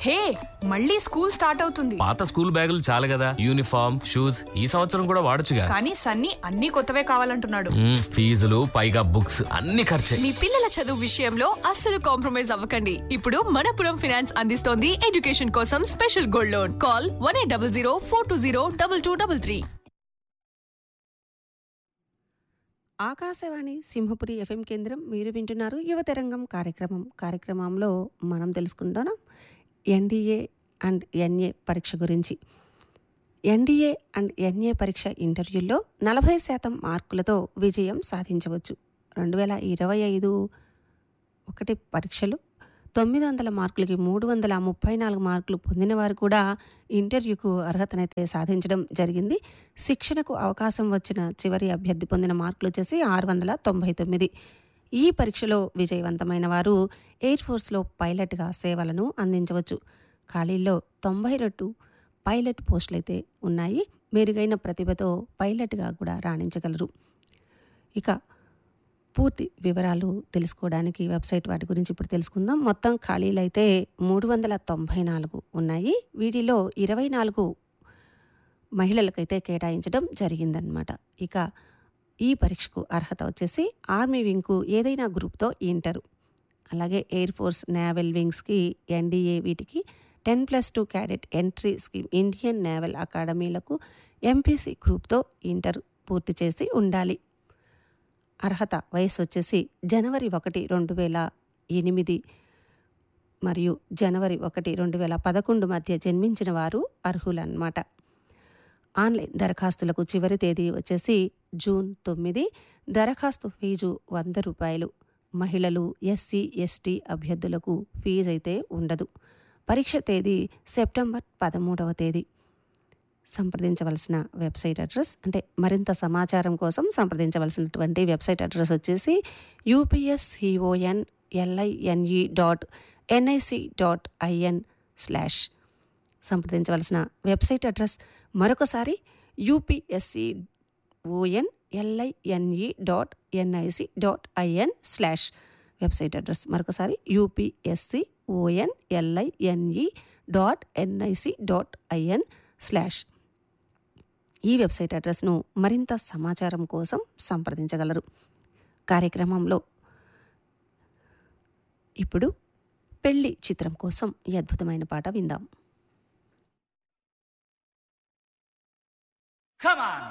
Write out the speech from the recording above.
హే మళ్ళీ school start అవుతుంది పాత స్కూల్ బ్యాగులు చాలు కదా యూనిఫామ్ షూస్ ఈ సంవత్సరం కూడా వాడొచ్చుగా కానీ సన్నీ అన్ని కొత్తవే కావాలంటున్నాడు మ్మ్, ఫీజులు పైగా బుక్స్ అన్ని ఖర్చే మీ పిల్లల చదువు విషయంలో అస్సలు కాంప్రమైజ్ అవ్వకండి ఇప్పుడు మనపురం ఫినాన్స్ అందిస్తోంది ఎడ్యుకేషన్ కోసం special gold loan call one eight double zero four two zero double two double three Akashvani Simhapuri FM కేంద్రం మీరు వింటున్నారు యువతరంగం కార్యక్రమం కార్యక్రమంలో మనం తెలుసుకుంటున్నాం ఎన్డీఏ అండ్ ఎన్ఏ పరీక్ష గురించి ఎన్డీఏ అండ్ ఎన్ఏ పరీక్ష ఇంటర్వ్యూల్లో నలభై శాతం మార్కులతో విజయం సాధించవచ్చు రెండు వేల ఇరవై ఐదు ఒకటి పరీక్షలు తొమ్మిది వందల మార్కులకి మూడు వందల ముప్పై నాలుగు మార్కులు పొందిన వారు కూడా ఇంటర్వ్యూకు అర్హతనైతే సాధించడం జరిగింది శిక్షణకు అవకాశం వచ్చిన చివరి అభ్యర్థి పొందిన మార్కులు వచ్చేసి ఆరు వందల తొంభై తొమ్మిది ఈ పరీక్షలో విజయవంతమైన వారు ఎయిర్ ఫోర్స్లో పైలట్గా సేవలను అందించవచ్చు ఖాళీల్లో తొంభై రెండు పైలట్ పోస్టులు అయితే ఉన్నాయి మెరుగైన ప్రతిభతో పైలట్గా కూడా రాణించగలరు ఇక పూర్తి వివరాలు తెలుసుకోవడానికి వెబ్సైట్ వాటి గురించి ఇప్పుడు తెలుసుకుందాం మొత్తం ఖాళీలు అయితే మూడు వందల తొంభై నాలుగు ఉన్నాయి వీటిలో ఇరవై నాలుగు మహిళలకైతే కేటాయించడం జరిగిందనమాట ఇక ఈ పరీక్షకు అర్హత వచ్చేసి ఆర్మీ వింగ్కు ఏదైనా గ్రూప్తో ఇంటరు అలాగే ఎయిర్ ఫోర్స్ నేవల్ వింగ్స్కి ఎన్డీఏ వీటికి ten plus two cadet entry scheme Indian naval అకాడమీలకు ఎంపీసీ గ్రూప్తో ఇంటర్ పూర్తి చేసి ఉండాలి అర్హత వయసు వచ్చేసి జనవరి ఒకటి రెండు వేల ఎనిమిది మరియు జనవరి ఒకటి రెండు వేల పదకొండు మధ్య జన్మించిన వారు అర్హులన్నమాట ఆన్లైన్ దరఖాస్తులకు చివరి తేదీ వచ్చేసి జూన్ తొమ్మిది దరఖాస్తు ఫీజు వంద రూపాయలు మహిళలు ఎస్సీ ఎస్టీ అభ్యర్థులకు ఫీజు అయితే ఉండదు పరీక్ష తేదీ సెప్టెంబర్ పదమూడవ తేదీ సంప్రదించవలసిన వెబ్సైట్ అడ్రస్ అంటే మరింత సమాచారం కోసం సంప్రదించవలసినటువంటి వెబ్సైట్ అడ్రస్ వచ్చేసి UPS CON LINE dot NIC dot IN slash సంప్రదించవలసిన వెబ్సైట్ అడ్రస్ మరొకసారి UPSC ON LINE dot NIC dot IN slash website address మరొకసారి UPSC ON LINE dot NIC dot IN slash ఈ వెబ్సైట్ అడ్రస్ను మరింత సమాచారం కోసం సంప్రదించగలరు కార్యక్రమంలో ఇప్పుడు పెళ్లి చిత్రం కోసం ఈ అద్భుతమైన పాట విందాం